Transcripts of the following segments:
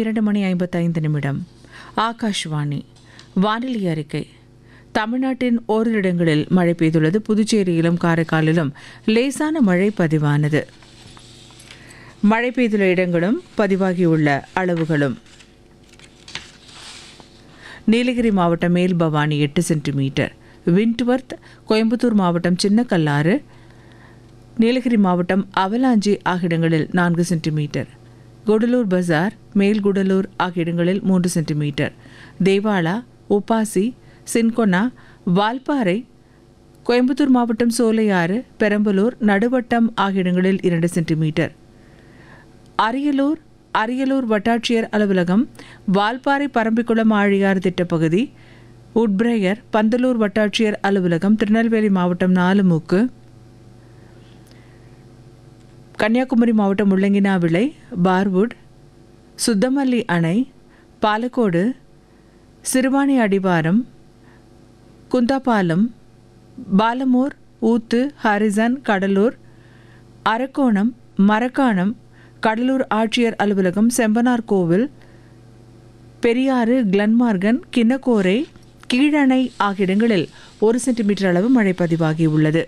இரண்டு மணி ஐம்பத்தைந்து நிமிடம் ஆகாஷ்வாணி வானிலை அறிக்கை தமிழ்நாட்டின் ஓரிரு இடங்களில் மழை பெய்துள்ளது புதுச்சேரியிலும் காரைக்காலிலும் லேசான மழை பதிவானது மழை பெய்துள்ள இடங்களும் பதிவாகியுள்ள அளவுகளும் நீலகிரி மாவட்டம் மேல் பவானி எட்டு சென்டிமீட்டர் விண்ட்வர்த் கோயம்புத்தூர் மாவட்டம் சின்னக்கல்லாறு நீலகிரி மாவட்டம் அவலாஞ்சி ஆகிய இடங்களில் நான்கு சென்டிமீட்டர் குடலூர் பஜார் மேல்குடலூர் ஆகிய இடங்களில் மூன்று centimetre Devala UPASI Cinchona Valparai Coimbatore மாவட்டம் சோலையாறு பெரம்பலூர் நடுவட்டம் ஆகிய இடங்களில் இரண்டு சென்டிமீட்டர் அரியலூர் அரியலூர் வட்டாட்சியர் அலுவலகம் வால்பாறை பரம்பிக்குளம் ஆழியார் திட்டப்பகுதி உட்பிரயர் பந்தலூர் வட்டாட்சியர் அலுவலகம் திருநெல்வேலி மாவட்டம் நாலுமூக்கு கன்னியாகுமரி மாவட்டம் முள்ளங்கினாவிளை பார்வுட் சுத்தமல்லி அணை பாலக்கோடு சிறுவாணி அடிவாரம் குந்தாபாலம் பாலமூர் ஊத்து ஹரிசன் கடலூர் அரக்கோணம் மரக்காணம் கடலூர் ஆட்சியர் அலுவலகம் செம்பனார் கோவில் பெரியாறு கிளன்மார்கன் கிண்ணக்கோரை கீழணை ஆகிய இடங்களில் ஒரு சென்டிமீட்டர் அளவு மழை பதிவாகியுள்ளது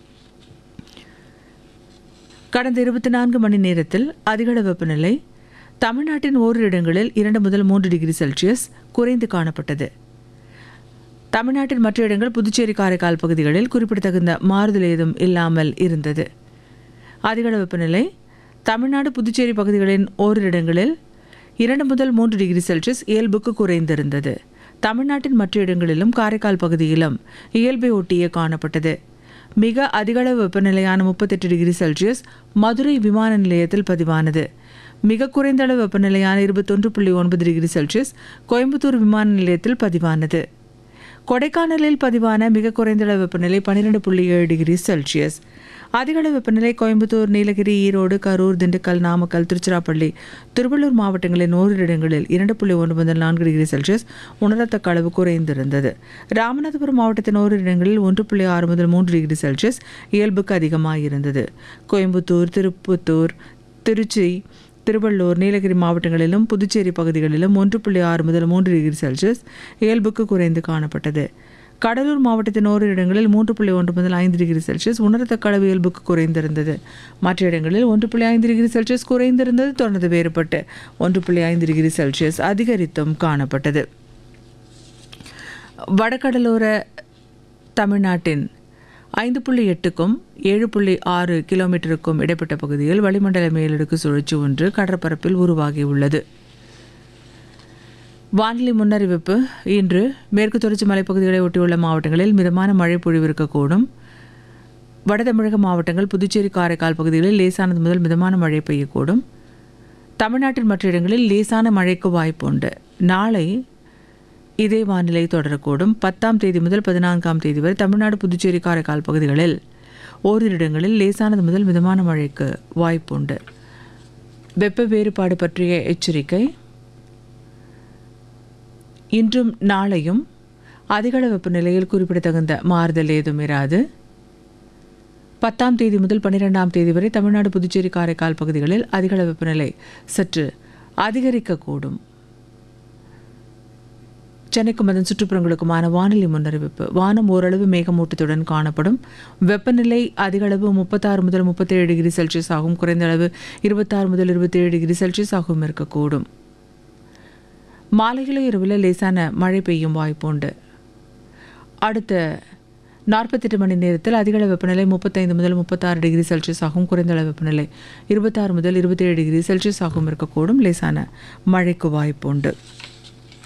கடந்த இருபத்தி நான்கு மணி நேரத்தில் அதிகள வெப்பநிலை தமிழ்நாட்டின் ஓரிரு இடங்களில் இரண்டு முதல் மூன்று டிகிரி செல்சியஸ் குறைந்து காணப்பட்டது தமிழ்நாட்டின் மற்ற இடங்கள் புதுச்சேரி காரைக்கால் பகுதிகளில் குறிப்பிடத்தகுந்த மாறுதல் ஏதும் இல்லாமல் இருந்தது அதிகள வெப்பநிலை தமிழ்நாடு புதுச்சேரி பகுதிகளின் ஓரிரு இடங்களில் இரண்டு முதல் மூன்று டிகிரி செல்சியஸ் இயல்புக்கு குறைந்திருந்தது தமிழ்நாட்டின் மற்ற இடங்களிலும் காரைக்கால் பகுதியிலும் இயல்பை ஒட்டியே காணப்பட்டது மிக அதிகளவு வெப்பநிலையான முப்பத்தெட்டு டிகிரி செல்சியஸ் மதுரை விமான நிலையத்தில் பதிவானது மிக குறைந்த அளவு வெப்பநிலையான இருபத்தொன்று புள்ளி ஒன்பது டிகிரி செல்சியஸ் கோயம்புத்தூர் விமான நிலையத்தில் பதிவானது கொடைக்கானலில் பதிவான மிக குறைந்த அளவு வெப்பநிலை பன்னிரெண்டு புள்ளி ஏழு டிகிரி செல்சியஸ் அதிகளவு வெப்பநிலை கோயம்புத்தூர் நீலகிரி ஈரோடு கரூர் திண்டுக்கல் நாமக்கல் திருச்சிராப்பள்ளி திருவள்ளூர் மாவட்டங்களின் ஓரிரு இடங்களில் இரண்டு புள்ளி ஒன்று முதல் நான்கு டிகிரி செல்சியஸ் உணரத்தக்க அளவு குறைந்திருந்தது ராமநாதபுரம் மாவட்டத்தின் ஓரிரு இடங்களில் ஒன்று புள்ளி ஆறு முதல் மூன்று டிகிரி செல்சியஸ் இயல்புக்கு அதிகமாக இருந்தது கோயம்புத்தூர் திருப்பத்தூர் திருச்சி திருவள்ளூர் நீலகிரி மாவட்டங்களிலும் புதுச்சேரி பகுதிகளிலும் ஒன்று புள்ளி ஆறு முதல் மூன்று டிகிரி செல்சியஸ் இயல்புக்கு குறைந்து காணப்பட்டது கடலூர் மாவட்டத்தின் ஓரிரு இடங்களில் மூன்று புள்ளி ஒன்று முதல் ஐந்து டிகிரி செல்சியஸ் உணரத்தக்க அளவு இயல்புக்கு குறைந்திருந்தது மற்ற இடங்களில் ஒன்று புள்ளி ஐந்து டிகிரி செல்சியஸ் குறைந்திருந்தது தொடர்ந்து வேறுபட்டு ஒன்று புள்ளி ஐந்து டிகிரி செல்சியஸ் அதிகரித்தும் காணப்பட்டது வடகடலோர தமிழ்நாட்டின் ஐந்து புள்ளி எட்டுக்கும் ஏழு புள்ளி ஆறு கிலோமீட்டருக்கும் இடைப்பட்ட பகுதியில் வளிமண்டல மேலடுக்கு சுழற்சி ஒன்று கடற்பரப்பில் உருவாகியுள்ளது வானிலை முன்னறிவிப்பு இன்று மேற்கு தொடர்ச்சி மலைப்பகுதிகளை ஒட்டியுள்ள மாவட்டங்களில் மிதமான மழை பொழிவிருக்கக்கூடும் வட தமிழக மாவட்டங்கள் புதுச்சேரி காரைக்கால் பகுதிகளில் லேசானது முதல் மிதமான மழை பெய்யக்கூடும் தமிழ்நாட்டின் மற்ற இடங்களில் லேசான மழைக்கு வாய்ப்பு உண்டு நாளை இதே வானிலை தொடரக்கூடும் பத்தாம் தேதி முதல் பதினான்காம் தேதி வரை தமிழ்நாடு புதுச்சேரி காரைக்கால் பகுதிகளில் ஓரிரு இடங்களில் லேசானது முதல் மிதமான மழைக்கு வாய்ப்புண்டு வெப்ப வேறுபாடு பற்றிய எச்சரிக்கை இன்றும் நாளையும் அதிகள வெப்பநிலையில் குறிப்பிடத்தகுந்த மாறுதல் ஏதும் இராது பத்தாம் தேதி முதல் பன்னிரெண்டாம் தேதி வரை தமிழ்நாடு புதுச்சேரி காரைக்கால் பகுதிகளில் அதிகள வெப்பநிலை சற்று அதிகரிக்கக்கூடும் சென்னைக்கும் அதன் சுற்றுப்புறங்களுக்குமான வானிலை முன்னறிவிப்பு வானம் ஓரளவு மேகமூட்டத்துடன் காணப்படும் வெப்பநிலை அதிகளவு முப்பத்தாறு முதல் முப்பத்தேழு டிகிரி செல்சியஸ் ஆகும் குறைந்த அளவு இருபத்தாறு முதல் இருபத்தேழு டிகிரி செல்சியஸ் ஆகவும் இருக்கக்கூடும் மாலையில இரவில் லேசான மழை பெய்யும் வாய்ப்பு உண்டு அடுத்த நாற்பத்தெட்டு மணி நேரத்தில் அதிகள வெப்பநிலை முப்பத்தைந்து முதல் முப்பத்தாறு டிகிரி செல்சியஸ் ஆகும் குறைந்த அளவு வெப்பநிலை இருபத்தாறு முதல் இருபத்தேழு டிகிரி செல்சியஸ் ஆகவும் இருக்கக்கூடும் லேசான மழைக்கு வாய்ப்பு உண்டு